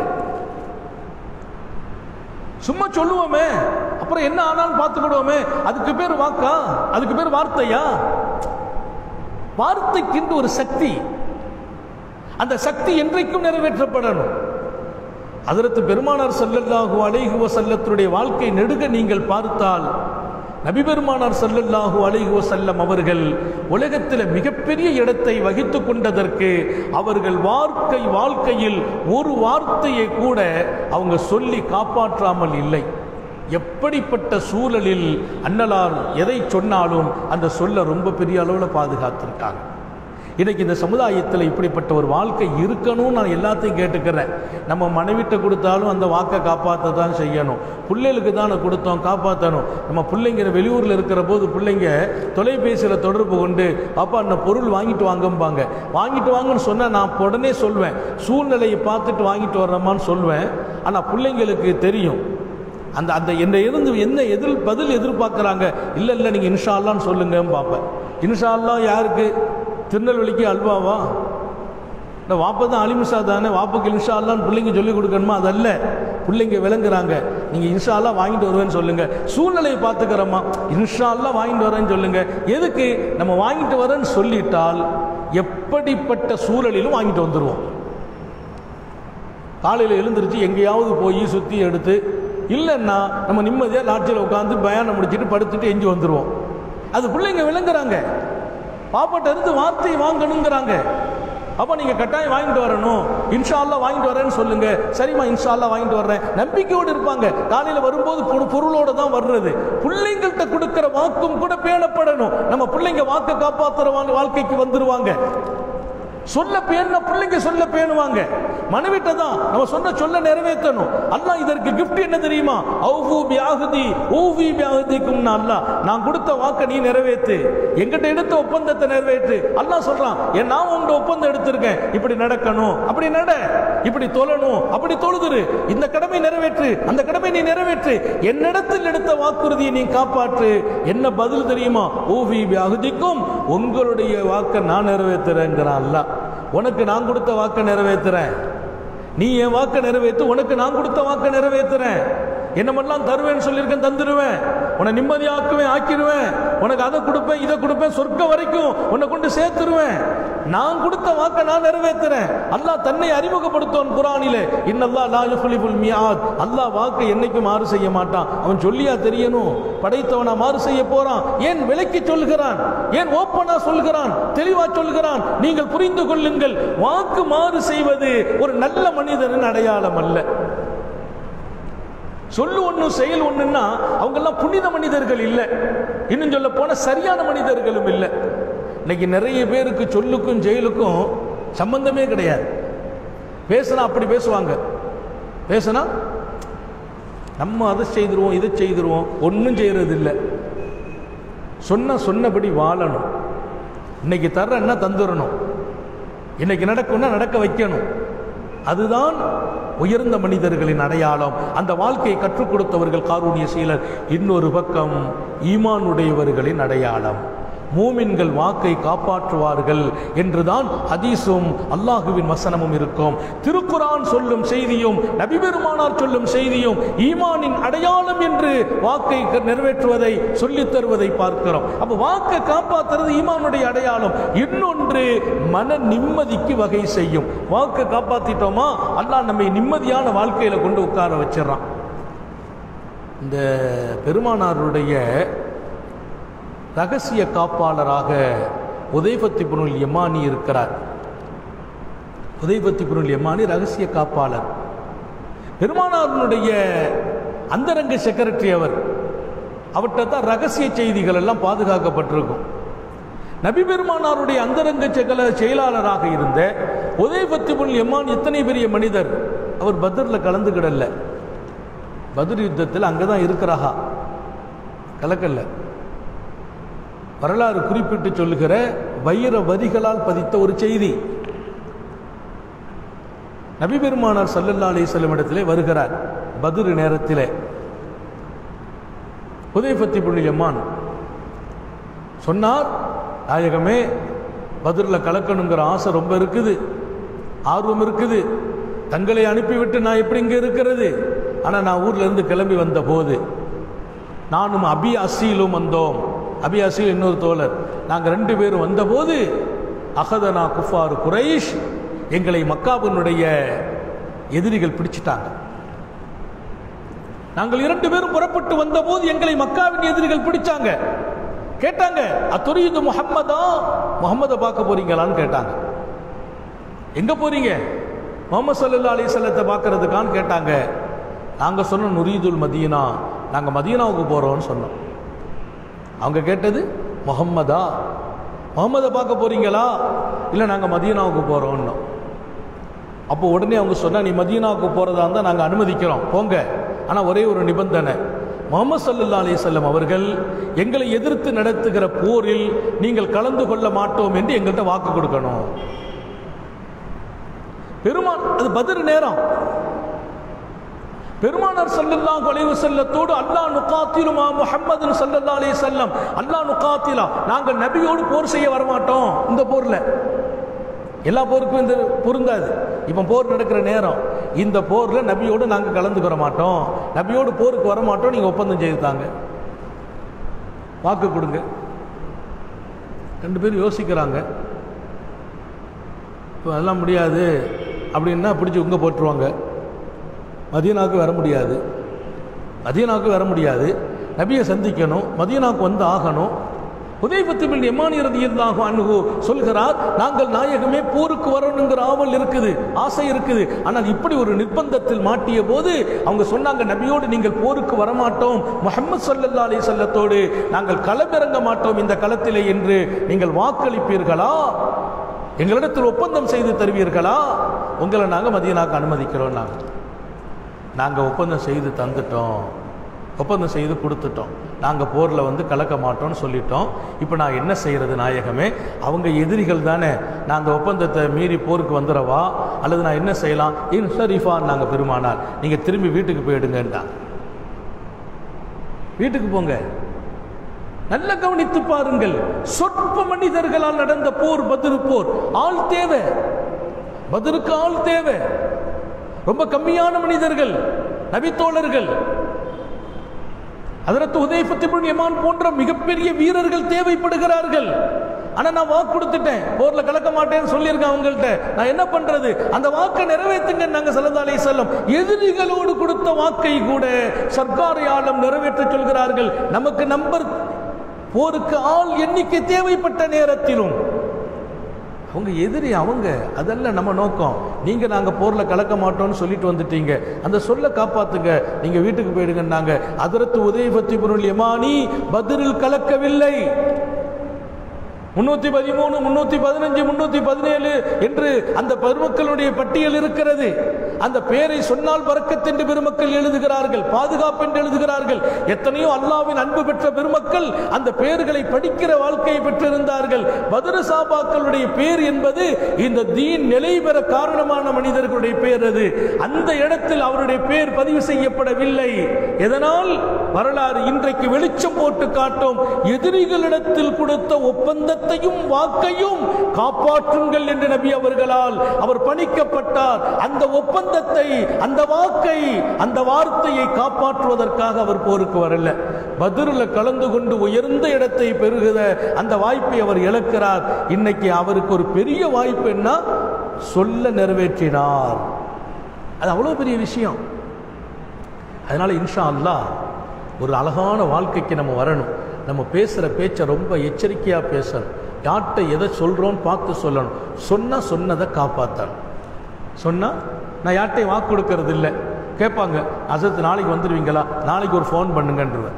சும்மா சொல்லுவோமே அப்புறம் என்ன ஆனாலும் பார்த்துக்கிடுவோமே அதுக்கு பேர் வாக்கா அதுக்கு பேர் வார்த்தையா வார்த்தைக்கென்று ஒரு சக்தி அந்த சக்தி என்றைக்கும் நிறைவேற்றப்படணும் அதற்கு பெருமானார் ஸல்லல்லாஹு அலைஹி வஸல்லத்துடைய வாழ்க்கை நெடுக நீங்கள் பார்த்தால் நபி பெருமானார் ஸல்லல்லாஹு அலைஹி வஸல்லம் அவர்கள் உலகத்தில் மிகப்பெரிய இடத்தை வகித்துக் கொண்டதற்கு அவர்கள் வாழ்க்கை வாழ்க்கையில் ஒரு வார்த்தையை கூட அவங்க சொல்லி காப்பாற்றாமல் இல்லை எப்படிப்பட்ட சூழலில் அன்னலார் எதை சொன்னாலும் அந்த சொல்ல ரொம்ப பெரிய அளவில் பாதுகாத்திருக்காங்க இன்னைக்கு இந்த சமுதாயத்தில் இப்படிப்பட்ட ஒரு வாழ்க்கை இருக்கணும்னு நான் எல்லாத்தையும் கேட்டுக்கிறேன் நம்ம மனைவிட்ட கொடுத்தாலும் அந்த வாக்கை காப்பாற்ற தான் செய்யணும் பிள்ளைகளுக்கு தான் கொடுத்தோம் காப்பாற்றணும் நம்ம பிள்ளைங்க வெளியூரில் இருக்கிற போது பிள்ளைங்க தொலைபேசியில் தொடர்பு கொண்டு அப்பா அந்த பொருள் வாங்கிட்டு வாங்கம்பாங்க வாங்கிட்டு வாங்கன்னு சொன்னால் நான் உடனே சொல்வேன் சூழ்நிலையை பார்த்துட்டு வாங்கிட்டு வர்றோமான்னு சொல்வேன் ஆனால் பிள்ளைங்களுக்கு தெரியும் அந்த அந்த என்ன இருந்து என்ன எதிர் பதில் எதிர்பார்க்குறாங்க இல்லை இல்லை நீங்கள் இன்ஷா அல்லான்னு சொல்லுங்கன்னு பார்ப்பேன் இன்ஷா அல்லா யாருக்கு திருநெல்வேலிக்கு அல்வாவா இந்த வாப்பா தான் அலிமுசா தானே வாப்புக்கு இன்ஷா அல்லான்னு பிள்ளைங்க சொல்லிக் கொடுக்கணுமா அதல்ல பிள்ளைங்க விளங்குறாங்க நீங்கள் இன்ஷா அல்லா வாங்கிட்டு வருவேன்னு சொல்லுங்க சூழ்நிலையை பார்த்துக்கிறோமா இன்ஷா அல்லா வாங்கிட்டு வரேன்னு சொல்லுங்க எதுக்கு நம்ம வாங்கிட்டு வரேன்னு சொல்லிட்டால் எப்படிப்பட்ட சூழலிலும் வாங்கிட்டு வந்துடுவோம் காலையில் எழுந்திருச்சு எங்கேயாவது போய் சுற்றி எடுத்து இல்லைன்னா நம்ம நிம்மதியாக லாட்சியில் உட்காந்து பயானம் முடிச்சுட்டு படுத்துட்டு எஞ்சி வந்துடுவோம் அது பிள்ளைங்க விளங்குறாங்க பாப்பாட்ட இருந்து வார்த்தை வாங்கணுங்கிறாங்க அப்போ நீங்கள் கட்டாயம் வாங்கிட்டு வரணும் இன்ஷா அல்லா வாங்கிட்டு வரேன்னு சொல்லுங்க சரிம்மா இன்ஷா அல்லா வாங்கிட்டு வர்றேன் நம்பிக்கையோடு இருப்பாங்க காலையில் வரும்போது பொரு- பொருளோட தான் வர்றது பிள்ளைங்கள்ட்ட கொடுக்கிற வாக்கும் கூட பேணப்படணும் நம்ம பிள்ளைங்க வாக்கை காப்பாத்துற வாழ்- வாழ்க்கைக்கு வந்துருவாங்க சொல்ல பேண பிள்ளைங்க சொல்ல பேணுவாங்க மனைவிட்ட தான் நம்ம சொன்ன சொல்ல நிறைவேற்றணும் அல்லாஹ் இதற்கு கிஃப்ட் என்ன தெரியுமா ஔஃபு பியாகுதி ஊஃபி பியாகுதிக்கும் அல்லாஹ் நான் கொடுத்த வாக்கை நீ நிறைவேத்து எங்கிட்ட எடுத்த ஒப்பந்தத்தை நிறைவேற்று அல்லாஹ் சொல்றான் என் நான் உங்க ஒப்பந்தம் எடுத்திருக்கேன் இப்படி நடக்கணும் அப்படி நட இப்படி தொழணும் அப்படி தொழுதுரு இந்த கடமை நிறைவேற்று அந்த கடமை நீ நிறைவேற்று என்னிடத்தில் எடுத்த வாக்குறுதியை நீ காப்பாற்று என்ன பதில் தெரியுமா ஊஃபி பியாகுதிக்கும் உங்களுடைய வாக்கை நான் நிறைவேற்றுறேங்கிறான் அல்லாஹ் உனக்கு நான் கொடுத்த வாக்கை நிறைவேற்றுறேன் நீ என் வாக்கை நிறைவேற்று உனக்கு நான் கொடுத்த வாக்கை நிறைவேற்றுறேன் என்னமெல்லாம் தருவேன்னு சொல்லியிருக்கேன் தந்துடுவேன் உன்னை நிம்மதியாக்குவேன் ஆக்கிடுவேன் உனக்கு அதை கொடுப்பேன் இதை கொடுப்பேன் சொர்க்கம் வரைக்கும் உன்னை கொண்டு சேர்த்துருவேன் நான் கொடுத்த வாக்கை நான் நிறைவேற்றுறேன் அல்லாஹ் தன்னை அறிமுகப்படுத்துவான் குரானிலே இன்னல்லா லா யுஃப்லிஃபுல் மியாத் அல்லாஹ் வாக்கை என்னைக்கும் மாறு செய்ய மாட்டான் அவன் சொல்லியா தெரியணும் படைத்தவனா மாறு செய்ய போறான் ஏன் விலைக்கு சொல்கிறான் ஏன் ஓப்பனா சொல்கிறான் தெளிவா சொல்கிறான் நீங்கள் புரிந்து கொள்ளுங்கள் வாக்கு மாறு செய்வது ஒரு நல்ல மனிதனின் அடையாளம் அல்ல சொல்லு ஒண்ணு செயல் ஒண்ணுன்னா அவங்க எல்லாம் புனித மனிதர்கள் இல்லை இன்னும் சொல்ல போன சரியான மனிதர்களும் இல்லை இன்னைக்கு நிறைய பேருக்கு சொல்லுக்கும் செயலுக்கும் சம்பந்தமே கிடையாது பேசுனா அப்படி பேசுவாங்க பேசுனா நம்ம அதை செய்திருவோம் இதை செய்திருவோம் ஒன்றும் செய்யறது இல்லை சொன்ன சொன்னபடி வாழணும் இன்னைக்கு தர்றேன்னா தந்துடணும் இன்னைக்கு நடக்கும்னா நடக்க வைக்கணும் அதுதான் உயர்ந்த மனிதர்களின் அடையாளம் அந்த வாழ்க்கையை கற்றுக் கொடுத்தவர்கள் காரூணிய சீலர் இன்னொரு பக்கம் ஈமானுடையவர்களின் அடையாளம் மூமின்கள் வாக்கை காப்பாற்றுவார்கள் என்றுதான் ஹதீஸும் அல்லாஹுவின் வசனமும் இருக்கும் திருக்குரான் சொல்லும் செய்தியும் நபிபெருமானார் சொல்லும் செய்தியும் ஈமானின் அடையாளம் என்று வாக்கை க- நிறைவேற்றுவதை சொல்லித் தருவதை பார்க்கிறோம் அப்ப வாக்கை காப்பாத்துறது ஈமானுடைய அடையாளம் இன்னொன்று மன நிம்மதிக்கு வகை செய்யும் வாக்கை காப்பாத்திட்டோமா அல்லாஹ் நம்மை நிம்மதியான வாழ்க்கையில கொண்டு உட்கார வச்சிடறான் இந்த பெருமானாருடைய ரகசிய காப்பாளராக உதயபத்தி புனுல் யமானி இருக்கிறார் உதயபத்தி புனுல் யமானி ரகசிய காப்பாளர் பெருமானாருடைய அந்தரங்க செக்ரட்டரி அவர் அவர்கிட்ட தான் ரகசிய செய்திகள் எல்லாம் பாதுகாக்கப்பட்டிருக்கும் நபி பெருமானாருடைய அந்தரங்க செகல செயலாளராக இருந்த உதயபத்தி புனுல் யமான் எத்தனை பெரிய மனிதர் அவர் பத்ரில் கலந்துக்கிடல பத்ர் யுத்தத்தில் அங்கே தான் இருக்கிறாகா கலக்கல்ல வரலாறு குறிப்பிட்டு சொல்லுகிற வைர வரிகளால் பதித்த ஒரு செய்தி நபி பெருமானார் சல்லல்லா அலிஸ்லம் இடத்திலே வருகிறார் பதுரு நேரத்திலே உதயபத்தி புண்ணியம்மான் சொன்னார் நாயகமே பதுரில் கலக்கணுங்கிற ஆசை ரொம்ப இருக்குது ஆர்வம் இருக்குது தங்களை அனுப்பிவிட்டு நான் எப்படி இங்கே இருக்கிறது ஆனால் நான் ஊர்ல இருந்து கிளம்பி வந்த போது நானும் அபி அசீலும் வந்தோம் அபி அசீல் இன்னொரு தோழர் நாங்கள் ரெண்டு பேரும் வந்தபோது அகதனா குஃபார் குரைஷ் எங்களை மக்காவினுடைய எதிரிகள் பிடிச்சிட்டாங்க நாங்கள் இரண்டு பேரும் புறப்பட்டு வந்தபோது எங்களை மக்காவின் எதிரிகள் பிடிச்சாங்க கேட்டாங்க அத்துரியுது முஹம்மதா முகம்மதை பார்க்க போறீங்களான்னு கேட்டாங்க எங்க போறீங்க முகமது சல்லா அலிசல்லத்தை பார்க்கறதுக்கான்னு கேட்டாங்க நாங்கள் சொன்னோம் நுரீதுல் மதீனா நாங்கள் மதீனாவுக்கு போகிறோம்னு சொன்னோம் அவங்க கேட்டது முகம்மதா முகம்மதை பார்க்க போறீங்களா இல்லை நாங்கள் மதீனாவுக்கு போகிறோன்னோம் அப்போ உடனே அவங்க சொன்னா நீ மதீனாவுக்கு போகிறதா இருந்தால் நாங்கள் அனுமதிக்கிறோம் போங்க ஆனால் ஒரே ஒரு நிபந்தனை முகமது சல்லா அலிசல்லம் அவர்கள் எங்களை எதிர்த்து நடத்துகிற போரில் நீங்கள் கலந்து கொள்ள மாட்டோம் என்று எங்கள்கிட்ட வாக்கு கொடுக்கணும் பெருமான் அது பதிர் நேரம் பெருமானார் சல்லல்லாஹு அலைஹி வஸல்லத்தோடு அல்லாஹ் நுகாத்திலுமா முஹம்மது சல்லல்லாஹு அலைஹி வஸல்லம் அல்லாஹ் நுகாத்திலா நாங்கள் நபியோடு போர் செய்ய வரமாட்டோம் இந்த போர்ல எல்லா போருக்கும் இந்த பொருந்தாது இப்போ போர் நடக்கிற நேரம் இந்த போர்ல நபியோடு நாங்கள் கலந்துக்கிற மாட்டோம் நபியோடு போருக்கு வர மாட்டோம் நீங்க ஒப்பந்தம் செய்து தாங்க வாக்கு கொடுங்க ரெண்டு பேரும் யோசிக்கிறாங்க இப்போ அதெல்லாம் முடியாது அப்படின்னா பிடிச்சி உங்க போட்டுருவாங்க மதீனாவுக்கு வர முடியாது மதீனாவுக்கு வர முடியாது நபியை சந்திக்கணும் மதீனாவுக்கு வந்து ஆகணும் உதயபத்து பின் எமானியரது இருந்தாகும் அணுகு சொல்கிறார் நாங்கள் நாயகமே போருக்கு வரணுங்கிற ஆவல் இருக்குது ஆசை இருக்குது ஆனால் இப்படி ஒரு நிர்பந்தத்தில் மாட்டிய போது அவங்க சொன்னாங்க நபியோடு நீங்கள் போருக்கு வரமாட்டோம் முஹம்மது சல்லல்லா அலி சொல்லத்தோடு நாங்கள் களமிறங்க மாட்டோம் இந்த களத்திலே என்று நீங்கள் வாக்களிப்பீர்களா எங்களிடத்தில் ஒப்பந்தம் செய்து தருவீர்களா உங்களை நாங்கள் மதியனாக்கு அனுமதிக்கிறோம் நாங்கள் நாங்கள் ஒப்பந்தம் செய்து தந்துட்டோம் ஒப்பந்தம் செய்து கொடுத்துட்டோம் நாங்கள் போரில் வந்து கலக்க மாட்டோம்னு சொல்லிட்டோம் இப்போ நான் என்ன செய்கிறது நாயகமே அவங்க எதிரிகள் தானே நான் அந்த ஒப்பந்தத்தை மீறி போருக்கு வந்துடவா அல்லது நான் என்ன செய்யலாம் இன் ஷரீஃபா நாங்கள் பெருமானார் நீங்கள் திரும்பி வீட்டுக்கு போயிடுங்கன்றான் வீட்டுக்கு போங்க நல்ல கவனித்து பாருங்கள் சொற்ப மனிதர்களால் நடந்த போர் பதிரு போர் ஆள் தேவை பதிலுக்கு ஆள் தேவை ரொம்ப கம்மியான மனிதர்கள் நபித்தோழர்கள் அதற்கு உதயபத்தி யமான் போன்ற மிகப்பெரிய வீரர்கள் தேவைப்படுகிறார்கள் ஆனா நான் வாக்கு கொடுத்துட்டேன் போர்ல கலக்க மாட்டேன்னு சொல்லியிருக்கேன் அவங்கள்ட்ட நான் என்ன பண்றது அந்த வாக்கை நிறைவேற்றுங்க நாங்க சல்லா செல்லம் எதிரிகளோடு கொடுத்த வாக்கை கூட சர்க்கார் ஆலம் நிறைவேற்ற சொல்கிறார்கள் நமக்கு நம்பர் போருக்கு ஆள் எண்ணிக்கை தேவைப்பட்ட நேரத்திலும் அவங்க எதிரி அவங்க அதல்ல நம்ம நோக்கம் நீங்க நாங்க போர்ல கலக்க மாட்டோம்னு சொல்லிட்டு வந்துட்டீங்க அந்த சொல்ல காப்பாத்துங்க நீங்க வீட்டுக்கு போயிடுங்கன்னாங்க அதரத்து உதயபத்தி பொருள் யமானி பதிரில் கலக்கவில்லை முன்னூத்தி பதிமூணு முன்னூத்தி பதினஞ்சு முன்னூத்தி பதினேழு என்று அந்த பெருமக்களுடைய பட்டியல் இருக்கிறது அந்த பேரை சொன்னால் பறக்கத்தென்று பெருமக்கள் எழுதுகிறார்கள் பாதுகாப்பு என்று எழுதுகிறார்கள் எத்தனையோ அல்லாவின் அன்பு பெற்ற பெருமக்கள் அந்த பேர்களை படிக்கிற வாழ்க்கையை பெற்றிருந்தார்கள் பதுர சாபாக்களுடைய பேர் என்பது இந்த தீன் நிலை பெற காரணமான மனிதர்களுடைய பேர் அது அந்த இடத்தில் அவருடைய பேர் பதிவு செய்யப்படவில்லை எதனால் வரலாறு இன்றைக்கு வெளிச்சம் போட்டு காட்டும் எதிரிகளிடத்தில் கொடுத்த ஒப்பந்தத்தையும் வாக்கையும் காப்பாற்றுங்கள் என்று நபி அவர்களால் அவர் பணிக்கப்பட்டார் அந்த ஒப்பந்தத்தை அந்த வாக்கை அந்த வார்த்தையை காப்பாற்றுவதற்காக அவர் போருக்கு வரல பதிரில் கலந்து கொண்டு உயர்ந்த இடத்தை பெறுகிற அந்த வாய்ப்பை அவர் இழக்கிறார் இன்னைக்கு அவருக்கு ஒரு பெரிய வாய்ப்பு என்ன சொல்ல நிறைவேற்றினார் அது அவ்வளோ பெரிய விஷயம் அதனால இன்ஷா அல்லாஹ் ஒரு அழகான வாழ்க்கைக்கு நம்ம வரணும் நம்ம பேசுகிற பேச்சை ரொம்ப எச்சரிக்கையாக பேசணும் யார்கிட்ட எதை சொல்கிறோன்னு பார்த்து சொல்லணும் சொன்னால் சொன்னதை காப்பாற்றணும் சொன்னால் நான் யார்கிட்டையும் வாக்கு கொடுக்கறது இல்லை கேட்பாங்க அசத்து நாளைக்கு வந்துடுவீங்களா நாளைக்கு ஒரு ஃபோன் பண்ணுங்கன்றவன்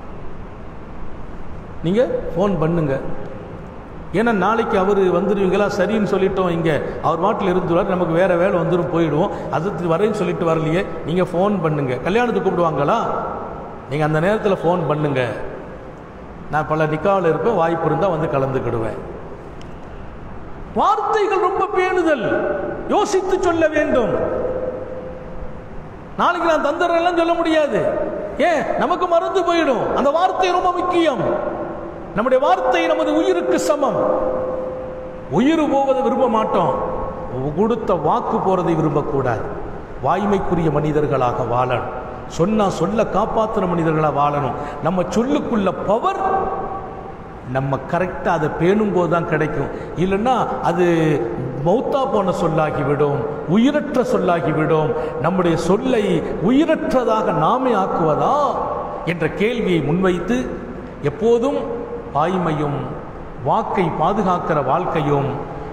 நீங்கள் ஃபோன் பண்ணுங்க ஏன்னா நாளைக்கு அவர் வந்துடுவீங்களா சரின்னு சொல்லிட்டோம் இங்கே அவர் வாட்டில் இருந்துருவார் நமக்கு வேற வேலை வந்துடும் போயிடுவோம் அதுக்கு வரேன்னு சொல்லிட்டு வரலையே நீங்கள் ஃபோன் பண்ணுங்க கல்யாணத்துக்கு கூப்பிடுவாங்களா நீங்கள் அந்த நேரத்தில் ஃபோன் பண்ணுங்க நான் பல நிக்காவில் இருப்பேன் வாய்ப்பு இருந்தால் வந்து கலந்துக்கிடுவேன் வார்த்தைகள் ரொம்ப பேணுதல் யோசித்து சொல்ல வேண்டும் நாளைக்கு நான் தந்துடுறேன் சொல்ல முடியாது ஏன் நமக்கு மறந்து போயிடும் அந்த வார்த்தை ரொம்ப முக்கியம் நம்முடைய வார்த்தை நமது உயிருக்கு சமம் உயிர் போவதை விரும்ப மாட்டோம் கொடுத்த வாக்கு போறதை விரும்பக்கூடாது வாய்மைக்குரிய மனிதர்களாக வாழணும் சொன்னா சொல்ல காப்பாற்றுற மனிதர்களாக வாழணும் நம்ம சொல்லுக்குள்ள பவர் நம்ம கரெக்டாக அதை பேணும் போது தான் கிடைக்கும் இல்லைன்னா அது மௌத்தா போன சொல்லாகிவிடும் உயிரற்ற சொல்லாகிவிடும் நம்முடைய சொல்லை உயிரற்றதாக நாமே ஆக்குவதா என்ற கேள்வியை முன்வைத்து எப்போதும் வாய்மையும் வாக்கை பாதுகாக்கிற வாழ்க்கையும்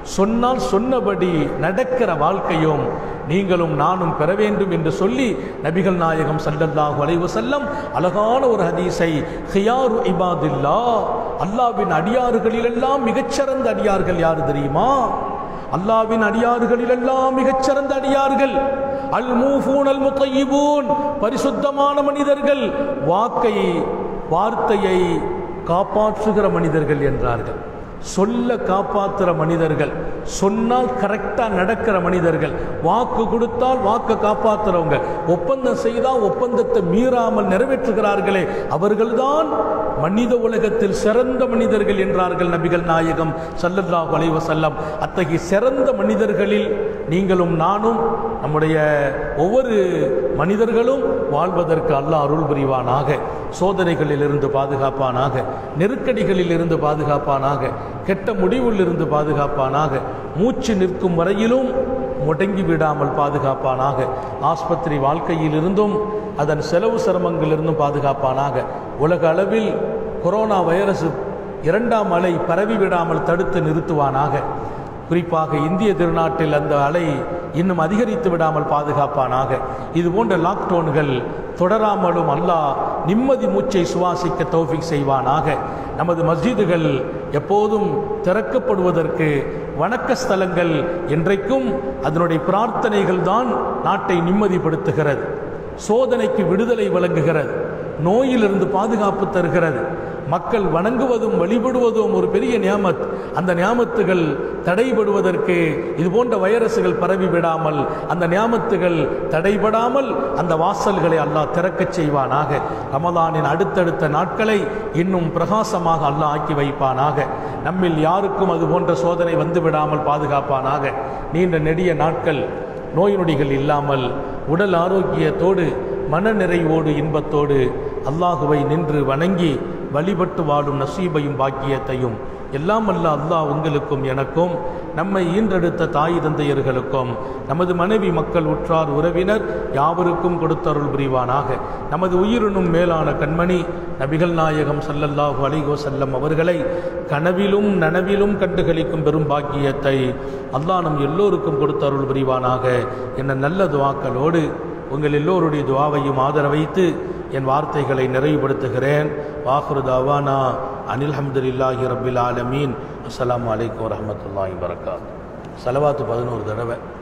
சொன்னால் சொன்னபடி நடக்கிற வாழ்க்கையும் நீங்களும் நானும் பெற வேண்டும் என்று சொல்லி நபிகள் நாயகம் ஸல்லல்லாஹு அலைஹி வஸல்லம் அழகான ஒரு ஹதீஸை ஹியாரு இபாதில்லா அல்லாஹ்வின் அடியாறுகளிலெல்லாம் மிகச்சிறந்த அடியார்கள் யார் தெரியுமா அல்லாஹ்வின் அடியாறுகளிலெல்லாம் மிகச்சிறந்த அடியார்கள் அல் மூஃபூன் அல் முத்தையிபூன் பரிசுத்தமான மனிதர்கள் வாக்கை வார்த்தையை காப்பாற்றுகிற மனிதர்கள் என்றார்கள் சொல்ல காப்பாற்றுற மனிதர்கள் சொன்னால் கரெக்டாக நடக்கிற மனிதர்கள் வாக்கு கொடுத்தால் வாக்கு காப்பாற்றுறவங்க ஒப்பந்தம் செய்தால் ஒப்பந்தத்தை மீறாமல் நிறைவேற்றுகிறார்களே அவர்கள்தான் மனித உலகத்தில் சிறந்த மனிதர்கள் என்றார்கள் நபிகள் நாயகம் ஸல்லல்லாஹு அலைஹி வஸல்லம் அத்தகைய சிறந்த மனிதர்களில் நீங்களும் நானும் நம்முடைய ஒவ்வொரு மனிதர்களும் வாழ்வதற்கு அல்லாஹ் அருள் புரிவானாக சோதனைகளில் இருந்து பாதுகாப்பானாக நெருக்கடிகளில் இருந்து பாதுகாப்பானாக கெட்ட முடிவில் இருந்து பாதுகாப்பானாக மூச்சு நிற்கும் வரையிலும் முடங்கி விடாமல் பாதுகாப்பானாக ஆஸ்பத்திரி வாழ்க்கையில் இருந்தும் அதன் செலவு சிரமங்களிலிருந்தும் பாதுகாப்பானாக உலக அளவில் கொரோனா வைரஸ் இரண்டாம் அலை பரவி விடாமல் தடுத்து நிறுத்துவானாக குறிப்பாக இந்திய திருநாட்டில் அந்த அலை இன்னும் அதிகரித்து விடாமல் பாதுகாப்பானாக இது போன்ற லாக்டவுன்கள் தொடராமலும் அல்லாஹ் நிம்மதி மூச்சை சுவாசிக்க தௌஃபிக் செய்வானாக நமது மஸ்ஜிதுகள் எப்போதும் திறக்கப்படுவதற்கு வணக்க ஸ்தலங்கள் என்றைக்கும் அதனுடைய பிரார்த்தனைகள் தான் நாட்டை நிம்மதிப்படுத்துகிறது சோதனைக்கு விடுதலை வழங்குகிறது நோயிலிருந்து பாதுகாப்பு தருகிறது மக்கள் வணங்குவதும் வழிபடுவதும் ஒரு பெரிய நியாமத் அந்த நியாமத்துகள் தடைபடுவதற்கு இது போன்ற வைரசுகள் பரவி விடாமல் அந்த நியாமத்துகள் தடைபடாமல் அந்த வாசல்களை அல்லாஹ் திறக்கச் செய்வானாக ரமலானின் அடுத்தடுத்த நாட்களை இன்னும் பிரகாசமாக அல்லாஹ் ஆக்கி வைப்பானாக நம்மில் யாருக்கும் அது போன்ற சோதனை வந்து விடாமல் பாதுகாப்பானாக நீண்ட நெடிய நாட்கள் நோய் நொடிகள் இல்லாமல் உடல் ஆரோக்கியத்தோடு மனநிறைவோடு இன்பத்தோடு அல்லாஹுவை நின்று வணங்கி வழிபட்டு வாழும் நசீபையும் பாக்கியத்தையும் எல்லாம் அல்ல அல்லாஹ் உங்களுக்கும் எனக்கும் நம்மை ஈன்றெடுத்த தாய் தந்தையர்களுக்கும் நமது மனைவி மக்கள் உற்றார் உறவினர் யாவருக்கும் கொடுத்தருள் புரிவானாக நமது உயிரினும் மேலான கண்மணி நபிகள் நாயகம் ஸல்லல்லாஹு அலைஹி வஸல்லம் அவர்களை கனவிலும் நனவிலும் கண்டுகளிக்கும் பெரும் பாக்கியத்தை அல்லாஹ் நம் எல்லோருக்கும் கொடுத்தருள் புரிவானாக என்ற நல்ல துவாக்களோடு உங்கள் எல்லோருடைய துவாவையும் ஆதரவைத்து என் வார்த்தைகளை நிறைவுபடுத்துகிறேன் வாஹுரு தாவானா அனில் ஹம்துலில்லாஹி ரபில் ஆலமீன் அஸ்ஸலாமு அலைக்கும் வரஹ்மத்துல்லாஹி வரகாத் சலவாத்து பதினோரு தடவை